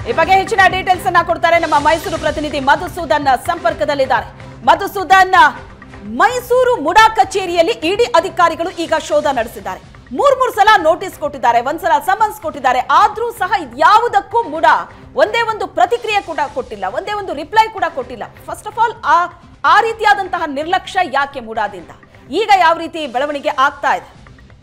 ಈ ಬಗ್ಗೆ ಹೆಚ್ಚಿನ ಡೀಟೇಲ್ಸ್ ಅನ್ನ ಕೊಡ್ತಾರೆ ನಮ್ಮ ಮೈಸೂರು ಪ್ರತಿನಿಧಿ ಮಧುಸೂದನ್ ಸಂಪರ್ಕದಲ್ಲಿದ್ದಾರೆ ಮಧುಸೂದನ್ ಮೈಸೂರು ಮುಡಾ ಕಚೇರಿಯಲ್ಲಿ ಇಡಿ ಅಧಿಕಾರಿಗಳು ಈಗ ಶೋಧ ನಡೆಸಿದ್ದಾರೆ ಮೂರ್ ಮೂರ್ ಸಲ ನೋಟಿಸ್ ಕೊಟ್ಟಿದ್ದಾರೆ ಒಂದ್ಸಲ ಸಮನ್ಸ್ ಕೊಟ್ಟಿದ್ದಾರೆ ಆದ್ರೂ ಸಹ ಇದ್ಯಾವುದಕ್ಕೂ ಮುಡಾ ಒಂದೇ ಒಂದು ಪ್ರತಿಕ್ರಿಯೆ ಕೂಡ ಕೊಟ್ಟಿಲ್ಲ ಒಂದೇ ಒಂದು ರಿಪ್ಲೈ ಕೂಡ ಕೊಟ್ಟಿಲ್ಲ ಫಸ್ಟ್ ಆಫ್ ಆಲ್ ಆ ಆ ರೀತಿಯಾದಂತಹ ನಿರ್ಲಕ್ಷ್ಯ ಯಾಕೆ ಮುಡಾದಿಂದ ಈಗ ಯಾವ ರೀತಿ ಬೆಳವಣಿಗೆ ಆಗ್ತಾ ಇದೆ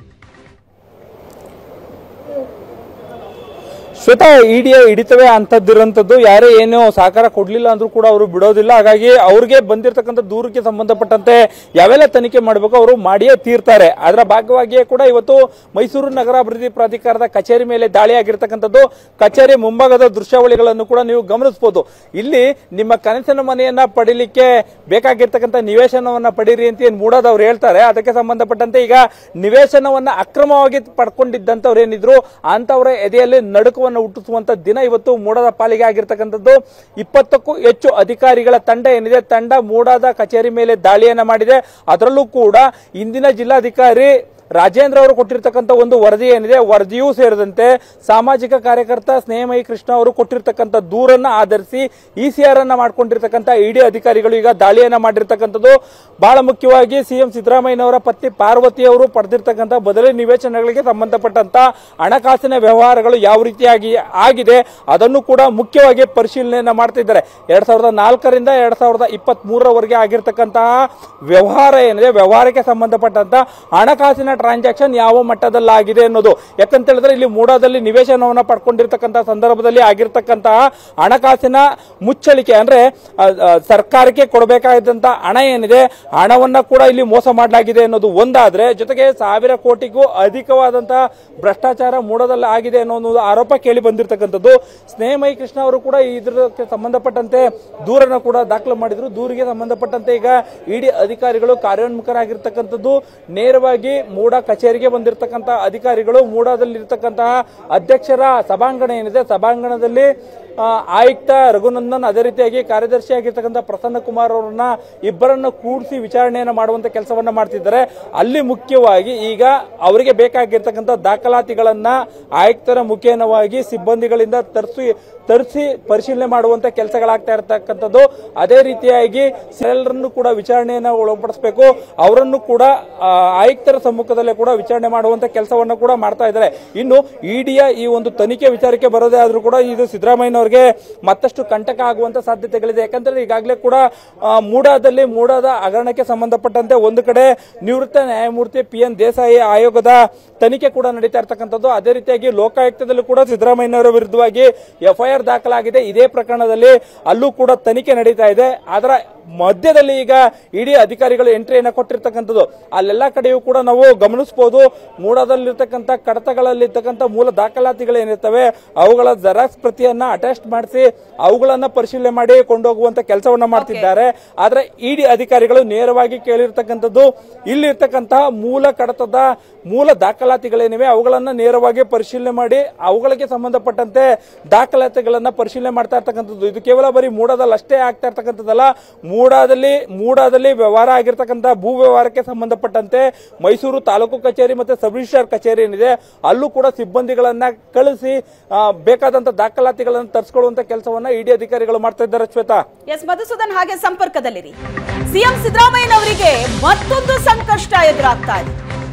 ಶ್ವೇತಾ ಇಡಿಯ ಹಿಡಿತವೇ ಅಂತದ್ದಿರೋಂಥದ್ದು ಯಾರೇ ಏನು ಸಹಕಾರ ಕೊಡ್ಲಿಲ್ಲ ಅಂದ್ರೂ ಕೂಡ ಅವರು ಬಿಡೋದಿಲ್ಲ ಹಾಗಾಗಿ ಅವ್ರಿಗೆ ಬಂದಿರತಕ್ಕಂಥ ದೂರಕ್ಕೆ ಸಂಬಂಧಪಟ್ಟಂತೆ ಯಾವೆಲ್ಲ ತನಿಖೆ ಮಾಡಬೇಕು ಅವರು ಮಾಡಿಯೇ ತೀರ್ತಾರೆ ಅದರ ಭಾಗವಾಗಿಯೇ ಕೂಡ ಇವತ್ತು ಮೈಸೂರು ನಗರಾಭಿವೃದ್ಧಿ ಪ್ರಾಧಿಕಾರದ ಕಚೇರಿ ಮೇಲೆ ದಾಳಿ ಆಗಿರ್ತಕ್ಕಂಥದ್ದು ಕಚೇರಿ ಮುಂಭಾಗದ ದೃಶ್ಯಾವಳಿಗಳನ್ನು ಕೂಡ ನೀವು ಗಮನಿಸಬಹುದು ಇಲ್ಲಿ ನಿಮ್ಮ ಕನಸಿನ ಮನೆಯನ್ನ ಪಡಿಲಿಕ್ಕೆ ಬೇಕಾಗಿರ್ತಕ್ಕಂಥ ನಿವೇಶನವನ್ನ ಪಡೀರಿ ಅಂತ ಏನ್ ಮೂಡೋದವ್ರು ಹೇಳ್ತಾರೆ ಅದಕ್ಕೆ ಸಂಬಂಧಪಟ್ಟಂತೆ ಈಗ ನಿವೇಶನವನ್ನ ಅಕ್ರಮವಾಗಿ ಪಡ್ಕೊಂಡಿದ್ದಂಥವ್ರು ಏನಿದ್ರು ಅಂತವರ ಎದೆಯಲ್ಲಿ ನಡುಕವನ್ನು ಹುಟ್ಟಿಸುವಂತ ದಿನ ಇವತ್ತು ಮೂಡದ ಪಾಲಿಗೆ ಆಗಿರ್ತಕ್ಕಂಥದ್ದು ಇಪ್ಪತ್ತಕ್ಕೂ ಹೆಚ್ಚು ಅಧಿಕಾರಿಗಳ ತಂಡ ಏನಿದೆ ತಂಡ ಮೂಡದ ಕಚೇರಿ ಮೇಲೆ ದಾಳಿಯನ್ನ ಮಾಡಿದೆ ಅದರಲ್ಲೂ ಕೂಡ ಇಂದಿನ ಜಿಲ್ಲಾಧಿಕಾರಿ ರಾಜೇಂದ್ರ ಅವರು ಕೊಟ್ಟಿರ್ತಕ್ಕಂಥ ಒಂದು ವರದಿ ಏನಿದೆ ವರದಿಯೂ ಸೇರಿದಂತೆ ಸಾಮಾಜಿಕ ಕಾರ್ಯಕರ್ತ ಸ್ನೇಹಮಯಿ ಕೃಷ್ಣ ಅವರು ಕೊಟ್ಟಿರ್ತಕ್ಕಂಥ ದೂರನ್ನ ಆಧರಿಸಿ ಇಸಿಆರ್ ಅನ್ನ ಮಾಡ್ಕೊಂಡಿರ್ತಕ್ಕಂಥ ಇಡಿ ಅಧಿಕಾರಿಗಳು ಈಗ ದಾಳಿಯನ್ನ ಮಾಡಿರ್ತಕ್ಕಂಥದ್ದು ಬಹಳ ಮುಖ್ಯವಾಗಿ ಸಿಎಂ ಸಿದ್ದರಾಮಯ್ಯನವರ ಪತ್ನಿ ಪಾರ್ವತಿ ಅವರು ಪಡೆದಿರ್ತಕ್ಕಂಥ ಬದಲಿ ನಿವೇಶನಗಳಿಗೆ ಸಂಬಂಧಪಟ್ಟಂತ ಹಣಕಾಸಿನ ವ್ಯವಹಾರಗಳು ಯಾವ ರೀತಿಯಾಗಿ ಆಗಿದೆ ಅದನ್ನು ಕೂಡ ಮುಖ್ಯವಾಗಿ ಪರಿಶೀಲನೆಯನ್ನ ಮಾಡ್ತಾ ಇದ್ದಾರೆ ಎರಡ್ ಸಾವಿರದ ನಾಲ್ಕರಿಂದ ಎರಡ್ ಸಾವಿರದ ಇಪ್ಪತ್ತ್ ಮೂರರವರೆಗೆ ಆಗಿರ್ತಕ್ಕಂತಹ ವ್ಯವಹಾರ ಏನಿದೆ ವ್ಯವಹಾರಕ್ಕೆ ಸಂಬಂಧಪಟ್ಟಂತ ಹಣಕಾಸಿನ ಟ್ರಾನ್ಸಾಕ್ಷನ್ ಯಾವ ಮಟ್ಟದಲ್ಲಾಗಿದೆ ಅನ್ನೋದು ಯಾಕಂತ ಹೇಳಿದ್ರೆ ಇಲ್ಲಿ ಮೂಡಾದಲ್ಲಿ ನಿವೇಶನವನ್ನ ಪಡ್ಕೊಂಡಿರ್ತಕ್ಕಂತಹ ಸಂದರ್ಭದಲ್ಲಿ ಆಗಿರ್ತಕ್ಕಂತಹ ಹಣಕಾಸಿನ ಮುಚ್ಚಳಿಕೆ ಅಂದ್ರೆ ಆ, ಆ, ಸರ್ಕಾರಕ್ಕೆ ಕೊಡಬೇಕಾದಂತ ಹಣ ಏನಿದೆ ಹಣವನ್ನ ಕೂಡ ಇಲ್ಲಿ ಮೋಸ ಮಾಡಲಾಗಿದೆ ಅನ್ನೋದು ಒಂದಾದ್ರೆ ಜೊತೆಗೆ ಸಾವಿರ ಕೋಟಿಗೂ ಅಧಿಕವಾದಂತಹ ಭ್ರಷ್ಟಾಚಾರ ಮೂಡದಲ್ಲಿ ಆಗಿದೆ ಅನ್ನೋ ಒಂದು ಆರೋಪ ಕೇಳಿ ಬಂದಿರತಕ್ಕಂಥದ್ದು ಸ್ನೇಹಮಯಿ ಕೃಷ್ಣ ಅವರು ಕೂಡ ಇದಕ್ಕೆ ಸಂಬಂಧಪಟ್ಟಂತೆ ದೂರನ್ನ ಕೂಡ ದಾಖಲು ಮಾಡಿದ್ರು ದೂರಿಗೆ ಸಂಬಂಧಪಟ್ಟಂತೆ ಈಗ ಇಡಿ ಅಧಿಕಾರಿಗಳು ಕಾರ್ಯೋನ್ಮುಖರಾಗಿರ್ತಕ್ಕಂಥದ್ದು ನೇರವಾಗಿ ಮೂಡ ಕಚೇರಿಗೆ ಬಂದಿರತಕ್ಕಂತಹ ಅಧಿಕಾರಿಗಳು ಮೂಡಾದಲ್ಲಿರ್ತಕ್ಕಂತಹ ಅಧ್ಯಕ್ಷರ ಸಭಾಂಗಣ ಏನಿದೆ ಸಭಾಂಗಣದಲ್ಲಿ ಆ, ಆಯುಕ್ತ ರಘುನಂದನ್ ಅದೇ ರೀತಿಯಾಗಿ ಕಾರ್ಯದರ್ಶಿ ಆಗಿರ್ತಕ್ಕಂಥ ಪ್ರಸನ್ನ ಕುಮಾರ್ ಅವರನ್ನ ಇಬ್ಬರನ್ನ ಕೂಡಿಸಿ ವಿಚಾರಣೆಯನ್ನ ಮಾಡುವಂತ ಕೆಲಸವನ್ನ ಮಾಡ್ತಿದ್ದಾರೆ ಅಲ್ಲಿ ಮುಖ್ಯವಾಗಿ ಈಗ ಅವರಿಗೆ ಬೇಕಾಗಿರ್ತಕ್ಕಂಥ ದಾಖಲಾತಿಗಳನ್ನ ಆಯುಕ್ತರ ಮುಖೇನವಾಗಿ ಸಿಬ್ಬಂದಿಗಳಿಂದ ತರಿಸಿ ತರಿಸಿ ಪರಿಶೀಲನೆ ಮಾಡುವಂತ ಕೆಲಸಗಳಾಗ್ತಾ ಇರತಕ್ಕಂಥದ್ದು ಅದೇ ರೀತಿಯಾಗಿ ಎಲ್ಲರನ್ನು ಕೂಡ ವಿಚಾರಣೆಯನ್ನ ಒಳಪಡಿಸಬೇಕು ಅವರನ್ನು ಕೂಡ ಆ, ಆಯುಕ್ತರ ಸಮ್ಮುಖದಲ್ಲೇ ಕೂಡ ವಿಚಾರಣೆ ಮಾಡುವಂತ ಕೆಲಸವನ್ನ ಕೂಡ ಮಾಡ್ತಾ ಇದ್ದಾರೆ ಇನ್ನು ಇಡಿಯ ಈ ಒಂದು ತನಿಖೆ ವಿಚಾರಕ್ಕೆ ಬರೋದೇ ಆದ್ರೂ ಕೂಡ ಇದು ಸಿದ್ದರಾಮಯ್ಯನವರಿಗೆ ಮತ್ತಷ್ಟು ಕಂಟಕ ಆಗುವಂತ ಸಾಧ್ಯತೆಗಳಿದೆ ಯಾಕಂದ್ರೆ ಈಗಾಗಲೇ ಕೂಡ ಆ, ಮೂಡಾದಲ್ಲಿ ಮೂಡಾದ ಹಗರಣಕ್ಕೆ ಸಂಬಂಧಪಟ್ಟಂತೆ ಒಂದು ಕಡೆ ನಿವೃತ್ತ ನ್ಯಾಯಮೂರ್ತಿ ಪಿ ಎನ್ ದೇಸಾಯಿ ಆಯೋಗದ ತನಿಖೆ ಕೂಡ ನಡೀತಾ ಇರ್ತಕ್ಕಂಥದ್ದು ಅದೇ ರೀತಿಯಾಗಿ ಲೋಕಾಯುಕ್ತದಲ್ಲೂ ಕೂಡ ಸಿದ್ದರಾಮಯ್ಯನವರ ವಿರುದ್ಧವಾಗಿ ಎಫ್ಐಆರ್ ದಾಖಲಾಗಿದೆ ಇದೇ ಪ್ರಕರಣದಲ್ಲಿ ಅಲ್ಲೂ ಕೂಡ ತನಿಖೆ ನಡೀತಾ ಇದೆ ಅದರ ಮಧ್ಯದಲ್ಲಿ ಈಗ ಇಡೀ ಅಧಿಕಾರಿಗಳು ಎಂಟ್ರಿಯನ್ನ ಕೊಟ್ಟಿರ್ತಕ್ಕಂಥದ್ದು ಅಲ್ಲೆಲ್ಲ ಕಡೆಯೂ ಕೂಡ ನಾವು ಗಮನಿಸಬಹುದು ಮೂಡದಲ್ಲಿರ್ತಕ್ಕಂಥ ಕಡತಗಳಲ್ಲಿರ್ತಕ್ಕಂಥ ಮೂಲ ದಾಖಲಾತಿಗಳು ಏನಿರ್ತವೆ ಅವುಗಳ ಜೆರಾಕ್ಸ್ ಪ್ರತಿಯನ್ನ ಅಟ್ಯಾಚ್ ಮಾಡಿಸಿ ಅವುಗಳನ್ನ ಪರಿಶೀಲನೆ ಮಾಡಿ ಕೊಂಡೋಗುವಂತ ಕೆಲಸವನ್ನ ಮಾಡ್ತಿದ್ದಾರೆ ಆದ್ರೆ ಇಡಿ ಅಧಿಕಾರಿಗಳು ನೇರವಾಗಿ ಕೇಳಿರ್ತಕ್ಕಂಥದ್ದು ಇಲ್ಲಿರ್ತಕ್ಕಂತಹ ಮೂಲ ಕಡತದ ಮೂಲ ದಾಖಲಾತಿಗಳೇನಿವೆ ಅವುಗಳನ್ನ ನೇರವಾಗಿ ಪರಿಶೀಲನೆ ಮಾಡಿ ಅವುಗಳಿಗೆ ಸಂಬಂಧಪಟ್ಟಂತೆ ದಾಖಲಾತಿಗಳನ್ನ ಪರಿಶೀಲನೆ ಮಾಡ್ತಾ ಇರ್ತಕ್ಕಂಥದ್ದು ಇದು ಕೇವಲ ಬರೀ ಮೂಡದಲ್ಲಿ ಅಷ್ಟೇ ಆಗ್ತಾ ಇರ್ತಕ್ಕಂಥದ್ದಲ್ಲ ಮೂಡಾದಲ್ಲಿ ಮೂಡಾದಲ್ಲಿ ವ್ಯವಹಾರ ಆಗಿರ್ತಕ್ಕಂಥ ಭೂ ವ್ಯವಹಾರಕ್ಕೆ ಸಂಬಂಧಪಟ್ಟಂತೆ ಮೈಸೂರು ತಾಲೂಕು ಕಚೇರಿ ಮತ್ತೆ ಸಬ್ ರಿಜಿಸ್ಟ್ರಾರ್ ಕಚೇರಿ ಏನಿದೆ ಅಲ್ಲೂ ಕೂಡ ಸಿಬ್ಬಂದಿಗಳನ್ನ ಕಳಿಸಿ ಆ, ಬೇಕಾದಂತ ದಾಖಲಾತಿಗಳನ್ನು ತರಿಸ್ಕೊಳ್ಳುವಂತ ಕೆಲಸವನ್ನ ಇಡಿ ಅಧಿಕಾರಿಗಳು ಮಾಡ್ತಾ ಇದ್ದಾರೆ ಶ್ವೇತಾ ಎಸ್ ಮಧುಸೂದನ್ ಹಾಗೆ ಸಂಪರ್ಕದಲ್ಲಿರಿ ಸಿಎಂ ಸಿದ್ದರಾಮಯ್ಯನವರಿಗೆ ಮತ್ತೊಂದು ಸಂಕಷ್ಟ ಎದುರಾಗ್ತಾ ಇದೆ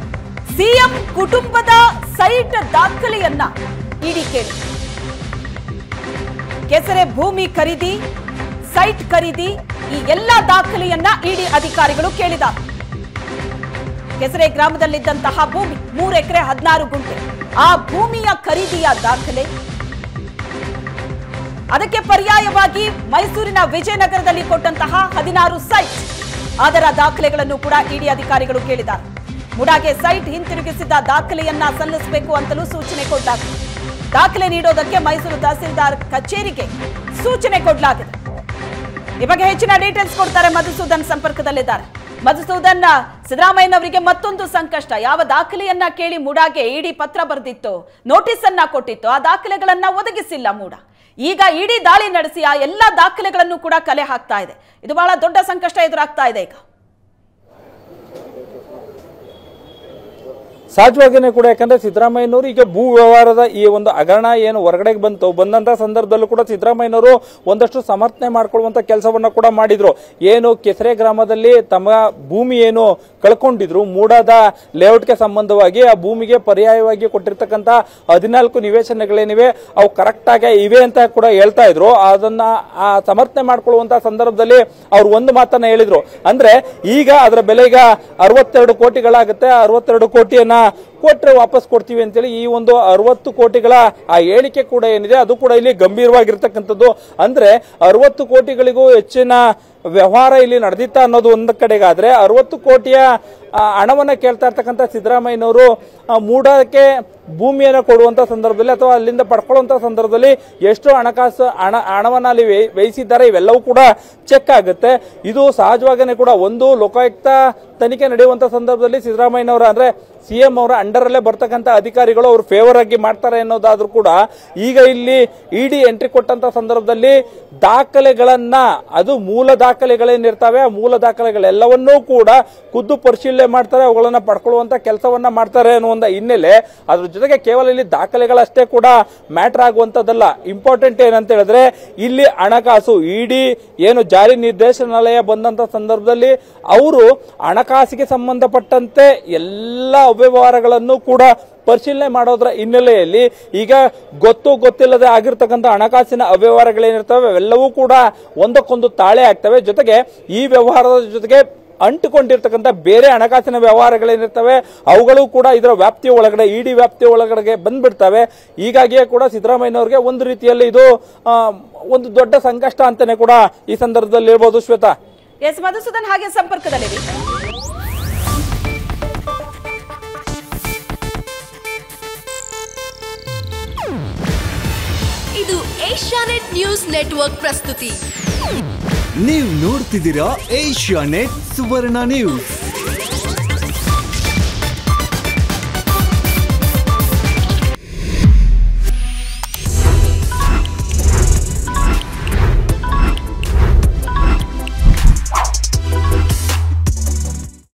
ಸಿಎಂ ಕುಟುಂಬದ ಸೈಟ್ ದಾಖಲೆಯನ್ನ ಇಡಿ ಕೇಳಿ ಕೆಸರೆ ಭೂಮಿ ಖರೀದಿ ಸೈಟ್ ಖರೀದಿ ಈ ಎಲ್ಲ ದಾಖಲೆಯನ್ನ ಇಡಿ ಅಧಿಕಾರಿಗಳು ಕೇಳಿದ್ದಾರೆ ಕೆಸರೆ ಗ್ರಾಮದಲ್ಲಿದ್ದಂತಹ ಭೂಮಿ ಮೂರು ಎಕರೆ ಹದಿನಾರು ಗುಂಟೆ ಆ ಭೂಮಿಯ ಖರೀದಿಯ ದಾಖಲೆ ಅದಕ್ಕೆ ಪರ್ಯಾಯವಾಗಿ ಮೈಸೂರಿನ ವಿಜಯನಗರದಲ್ಲಿ ಕೊಟ್ಟಂತಹ ಹದಿನಾರು ಸೈಟ್ ಅದರ ದಾಖಲೆಗಳನ್ನು ಕೂಡ ಇಡಿ ಅಧಿಕಾರಿಗಳು ಕೇಳಿದ್ದಾರೆ ಮುಡಾಗೆ ಸೈಟ್ ಹಿಂತಿರುಗಿಸಿದ ದಾಖಲೆಯನ್ನ ಸಲ್ಲಿಸಬೇಕು ಅಂತಲೂ ಸೂಚನೆ ಕೊಡಲಾಗಿದೆ ದಾಖಲೆ ನೀಡೋದಕ್ಕೆ ಮೈಸೂರು ತಹಸೀಲ್ದಾರ್ ಕಚೇರಿಗೆ ಸೂಚನೆ ಕೊಡಲಾಗಿದೆ ಈ ಬಗ್ಗೆ ಹೆಚ್ಚಿನ ಡೀಟೇಲ್ಸ್ ಕೊಡ್ತಾರೆ ಮಧುಸೂದನ್ ಸಂಪರ್ಕದಲ್ಲಿದ್ದಾರೆ ಮಧುಸೂದನ್ ಸಿದ್ದರಾಮಯ್ಯನವರಿಗೆ ಮತ್ತೊಂದು ಸಂಕಷ್ಟ ಯಾವ ದಾಖಲೆಯನ್ನ ಕೇಳಿ ಮೂಡಾಗೆ ಇಡಿ ಪತ್ರ ಬರೆದಿತ್ತು ನೋಟಿಸ್ ಅನ್ನ ಕೊಟ್ಟಿತ್ತು ಆ ದಾಖಲೆಗಳನ್ನ ಒದಗಿಸಿಲ್ಲ ಮೂಡ ಈಗ ಇಡಿ ದಾಳಿ ನಡೆಸಿ ಆ ಎಲ್ಲ ದಾಖಲೆಗಳನ್ನು ಕೂಡ ಕಲೆ ಹಾಕ್ತಾ ಇದೆ ಇದು ಬಹಳ ದೊಡ್ಡ ಸಂಕಷ್ಟ ಎದುರಾಗ್ತಾ ಇದೆ ಈಗ ಸಹಜವಾಗಿಯೇ ಕೂಡ ಯಾಕಂದ್ರೆ ಸಿದ್ದರಾಮಯ್ಯನವರು ಈಗ ಭೂ ವ್ಯವಹಾರದ ಈ ಒಂದು ಹಗರಣ ಏನು ಹೊರಗಡೆಗೆ ಬಂತು ಬಂದಂತ ಸಂದರ್ಭದಲ್ಲೂ ಕೂಡ ಸಿದ್ದರಾಮಯ್ಯನವರು ಒಂದಷ್ಟು ಸಮರ್ಥನೆ ಮಾಡ್ಕೊಳ್ಳುವಂತ ಕೆಲಸವನ್ನ ಕೂಡ ಮಾಡಿದ್ರು ಏನು ಕೆಸರೆ ಗ್ರಾಮದಲ್ಲಿ ತಮ್ಮ ಭೂಮಿ ಏನು ಕಳ್ಕೊಂಡಿದ್ರು ಮೂಡಾದ ಲೇಔಟ್ಗೆ ಸಂಬಂಧವಾಗಿ ಆ ಭೂಮಿಗೆ ಪರ್ಯಾಯವಾಗಿ ಕೊಟ್ಟಿರ್ತಕ್ಕಂಥ ಹದಿನಾಲ್ಕು ನಿವೇಶನಗಳೇನಿವೆ ಅವು ಕರೆಕ್ಟ್ ಆಗಿ ಇವೆ ಅಂತ ಕೂಡ ಹೇಳ್ತಾ ಇದ್ರು ಅದನ್ನ ಆ ಸಮರ್ಥನೆ ಮಾಡ್ಕೊಳ್ಳುವಂತ ಸಂದರ್ಭದಲ್ಲಿ ಅವ್ರು ಒಂದು ಮಾತನ್ನ ಹೇಳಿದ್ರು ಅಂದ್ರೆ ಈಗ ಅದರ ಬೆಲೆ ಈಗ ಅರವತ್ತೆರಡು ಕೋಟಿಗಳಾಗುತ್ತೆ ಅರವತ್ತೆರಡು ಕೋಟಿಯನ್ನ ಕೊಟ್ರೆ ವಾಪಸ್ ಕೊಡ್ತೀವಿ ಅಂತೇಳಿ ಈ ಒಂದು ಅರವತ್ತು ಕೋಟಿಗಳ ಆ ಹೇಳಿಕೆ ಕೂಡ ಏನಿದೆ ಅದು ಕೂಡ ಇಲ್ಲಿ ಗಂಭೀರವಾಗಿರ್ತಕ್ಕಂಥದ್ದು ಅಂದ್ರೆ ಅರವತ್ತು ಕೋಟಿಗಳಿಗೂ ಹೆಚ್ಚಿನ ವ್ಯವಹಾರ ಇಲ್ಲಿ ನಡೆದಿತ್ತ ಅನ್ನೋದು ಒಂದು ಕಡೆಗಾದ್ರೆ ಅರವತ್ತು ಕೋಟಿಯ ಆ, ಹಣವನ್ನ ಕೇಳ್ತಾ ಇರ್ತಕ್ಕಂಥ ಸಿದ್ದರಾಮಯ್ಯನವರು ಆ, ಮೂಡಕ್ಕೆ ಭೂಮಿಯನ್ನು ಕೊಡುವಂತ ಸಂದರ್ಭದಲ್ಲಿ ಅಥವಾ ಅಲ್ಲಿಂದ ಪಡ್ಕೊಳ್ಳುವಂತ ಸಂದರ್ಭದಲ್ಲಿ ಎಷ್ಟು ಹಣಕಾಸು ಹಣ ಹಣವನ್ನ ಅಲ್ಲಿ ವ್ಯಯ- ವ್ಯಯಿಸಿದ್ದಾರೆ ಇವೆಲ್ಲವೂ ಕೂಡ ಚೆಕ್ ಆಗುತ್ತೆ ಇದು ಸಹಜವಾಗನೇ ಕೂಡ ಒಂದು ಲೋಕಾಯುಕ್ತ ತನಿಖೆ ನಡೆಯುವಂತ ಸಂದರ್ಭದಲ್ಲಿ ಸಿದ್ದರಾಮಯ್ಯನವರ ಅಂದ್ರೆ ಸಿಎಂ ಅವರ ಅಂಡರ್ ಅಲ್ಲೇ ಬರ್ತಕ್ಕಂಥ ಅಧಿಕಾರಿಗಳು ಅವರು ಫೇವರ್ ಆಗಿ ಮಾಡ್ತಾರೆ ಅನ್ನೋದಾದ್ರೂ ಕೂಡ ಈಗ ಇಲ್ಲಿ ಇಡಿ ಎಂಟ್ರಿ ಕೊಟ್ಟಂತ ಸಂದರ್ಭದಲ್ಲಿ ದಾಖಲೆಗಳನ್ನ ಅದು ಮೂಲ ದಾಖಲೆಗಳೇನಿರ್ತವೆ ಆ ಮೂಲ ದಾಖಲೆಗಳೆಲ್ಲವನ್ನೂ ಕೂಡ ಖುದ್ದು ಪರಿಶೀಲನೆ ಮಾಡ್ತಾರೆ ಅವುಗಳನ್ನ ಪಡ್ಕೊಳ್ಳುವಂತ ಕೆಲಸವನ್ನ ಮಾಡ್ತಾರೆ ಅನ್ನುವಂತ ಹಿನ್ನೆಲೆ ಅದ್ರ ಜೊತೆಗೆ ಕೇವಲ ಇಲ್ಲಿ ದಾಖಲೆಗಳಷ್ಟೇ ಕೂಡ ಮ್ಯಾಟರ್ ಆಗುವಂತದ್ದಲ್ಲ ಇಂಪಾರ್ಟೆಂಟ್ ಏನಂತ ಹೇಳಿದ್ರೆ ಇಲ್ಲಿ ಹಣಕಾಸು ಇಡಿ ಏನು ಜಾರಿ ನಿರ್ದೇಶನಾಲಯ ಬಂದಂತ ಸಂದರ್ಭದಲ್ಲಿ ಅವರು ಹಣಕಾಸಿಗೆ ಸಂಬಂಧಪಟ್ಟಂತೆ ಎಲ್ಲ ಅವ್ಯವಹಾರಗಳನ್ನು ಕೂಡ ಪರಿಶೀಲನೆ ಮಾಡೋದ್ರ ಹಿನ್ನೆಲೆಯಲ್ಲಿ ಈಗ ಗೊತ್ತು ಗೊತ್ತಿಲ್ಲದೆ ಆಗಿರ್ತಕ್ಕಂಥ ಹಣಕಾಸಿನ ಅವ್ಯವಹಾರಗಳೇನಿರ್ತವೆ ಅವೆಲ್ಲವೂ ಕೂಡ ಒಂದಕ್ಕೊಂದು ತಾಳೆ ಆಗ್ತವೆ ಜೊತೆಗೆ ಈ ವ್ಯವಹಾರದ ಜೊತೆಗೆ ಅಂಟುಕೊಂಡಿರ್ತಕ್ಕಂಥ ಬೇರೆ ಹಣಕಾಸಿನ ವ್ಯವಹಾರಗಳೇನಿರ್ತವೆ ಅವುಗಳು ಕೂಡ ಇದರ ವ್ಯಾಪ್ತಿಯ ಒಳಗಡೆ ಇಡಿ ವ್ಯಾಪ್ತಿಯ ಒಳಗಡೆ ಬಂದ್ಬಿಡ್ತವೆ ಹೀಗಾಗಿಯೇ ಕೂಡ ಸಿದ್ದರಾಮಯ್ಯನವರಿಗೆ ಒಂದು ರೀತಿಯಲ್ಲಿ ಇದು ಆ, ಒಂದು ದೊಡ್ಡ ಸಂಕಷ್ಟ ಅಂತಾನೆ ಕೂಡ ಈ ಸಂದರ್ಭದಲ್ಲಿ ಹೇಳ್ಬೋದು ಶ್ವೇತಾ ಎಸ್ ಮಧುಸೂದನ್ ಹಾಗೆ ಸಂಪರ್ಕದಲ್ಲಿರಿ ಇದು ಏಷ್ಯಾನೆಟ್ ನ್ಯೂಸ್ ನೆಟ್ವರ್ಕ್ ಪ್ರಸ್ತುತಿ ನೀವು ನೋಡ್ತಿದ್ದೀರಾ ಏಷ್ಯಾ ನೆಟ್ ಸುವರ್ಣ ನ್ಯೂಸ್